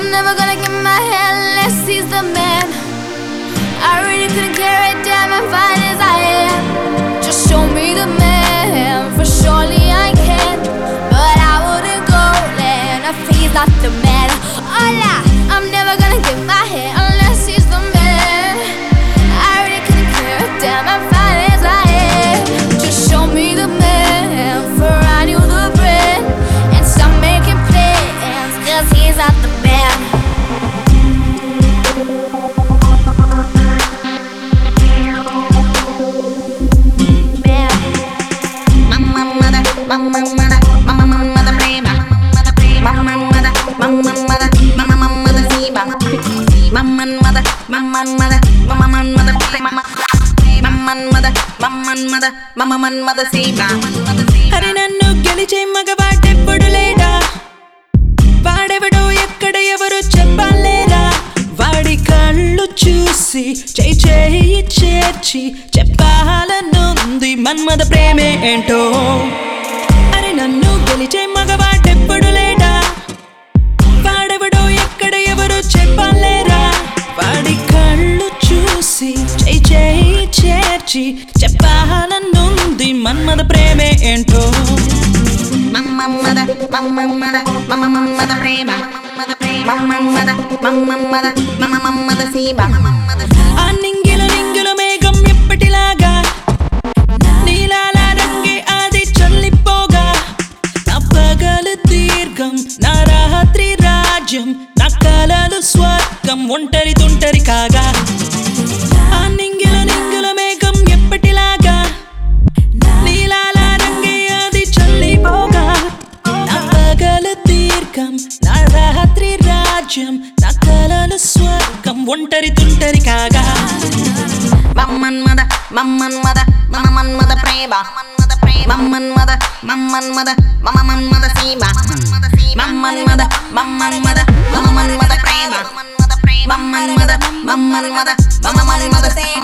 never gonna get my head unless he's the man. I really couldn't care a damn if fine as I am. Just show me the man, for surely I can. But I wouldn't go land if he's not the man. Hola, I'm never gonna get my head unless he's the man. I really couldn't care a damn if fine as I am. Just show me the man, for I knew the brand. And stop making plans, cause he's not the man. Man. Mama mother, mama mother, mama mother Prema Mama mother, mama mother, mama mother సీమ Mama mother, mama mother, mama mother ప్రేమ Mama mother, mama mother, mama mother సీమ అరే నన్ను గెలిచే మగవాడెప్పుడు లేడా వాడెవడో ఎక్కడ ఎవరు చెప్పలేరా వాడి కళ్ళు చూసి చేయి చేయి చేర్చి చెప్పాలనుంది మన్మద ప్రేమే ఏంటో అరే నన్ను గెలిచే మగవాడెప్పుడు లేడా వాడెవడో ఎక్కడ ఎవరు చెప్పలేరా వాడి కళ్ళు చూసి చేయి చేయి చేర్చి చెప్పాలనుంది మన్మద ప్రేమే ఏంటో Mama mother, mama mother, mama mother ప్రేమ Mama mother, mama mother, mama mother సీమ ఆ నింగిల నింగిల మేఘం ఎప్పటిలాగా నీలాల రంగే అది చల్లిపోగా నా పగలు దీర్ఘం నా రాత్రి రాజ్యం నా కలలు స్వర్గం ఒంటరి తుంటరి కాగా ఆ నింగిల నింగిల మేఘం ఎప్పటిలాగా నీలాల రంగే అది చల్లిపోగా నా పగలు దీర్ఘం నా రాత్రి రాజ్యం నా కలలు స్వర్గం ఒంటరి తుంటరి కాగా Mamman mother, mamman mother, mamman mother ప్రేమ Mamman mother, mamman mother, mamman mother సీమ Mamman mother, mamman mother, mamman mother ప్రేమ Mamman mother, mamman mother, mamman mother సీమ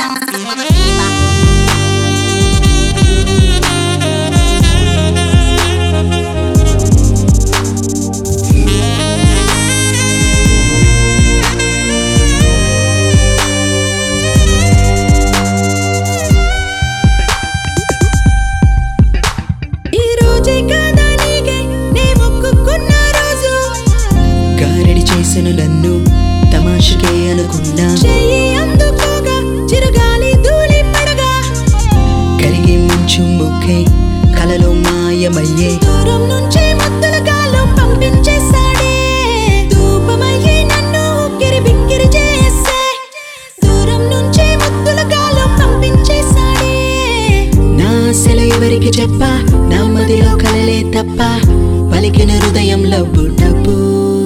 ఈ రోజే కాదా నీకే నే మొక్కుకున్న రోజు గారడి చేసిన నన్ను తమాషకే అనుకున్నా చెయ్యి అందుకోగా చిరుగాలి ధూళి పడగా కరిగి మంచు ముక్కై కలలో మాయమయ్యే దూరం నుంచే మత్తుల గాలం పంపించేశాడే ధూపమయ్యే నన్ను ఉక్కిరి బిక్కిరి చేసే దూరం నుంచే మత్తుల గాలం పంపించేశాడే నా ఆశలు ఎవరికి చెప్పా నా మదిలో కలలే తప్ప పలికిన హృదయంలో డబ్బు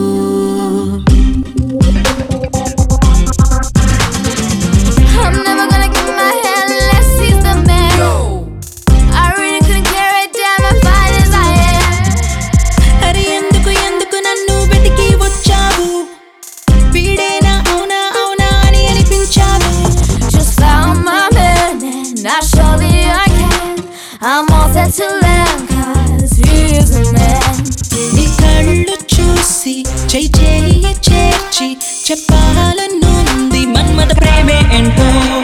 I'm never gonna get my head unless he's the man. I really couldn't care a damn if fine as I am. అరే ఎందుకు ఎందుకు నన్ను వెతికి వచ్చావు వీడేనా అవునా అవునా అని అనిపించావు Just found my man, and I surely I can. I'm all set to land, cause he is the man. నీ కళ్ళు చూసి చేయి చేయి చేర్చి చెప్పాలనుంది మన్మద ప్రేమే ఏంటో